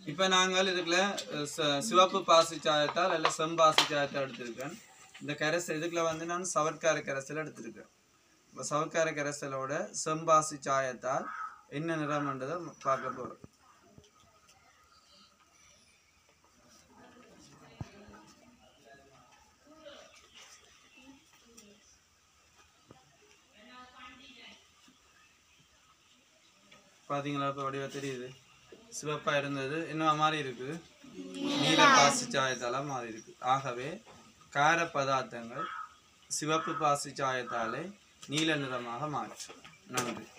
இப்போ நாங்கள் இதுக்குள்ள அஹ், ச- சிவப்பு பாசி சாயத்தால் அல்ல செம்பாசி சாயத்தை எடுத்திருக்கேன் இந்த கரைசல் இதுக்குள்ள வந்து நான் சவர்க்கார கரைசல் எடுத்திருக்கேன் இப்போ சவர்க்கார கரைசலோட செம்பாசி சாயத்தால் என்ன நிறம்ன்றதை பார்க்க போகிறோம் பார்த்தீங்களா இப்போ வடிவா தெரியுது சிவப்பாக இருந்தது இன்னும் மாதிரி இருக்குது நீல பாசி சாயத்தால மாறி இருக்கு ஆகவே கார பதார்த்தங்கள் சிவப்பு பாசி சாயத்தாலே நீல நிறமாக மாற்றும் நன்றி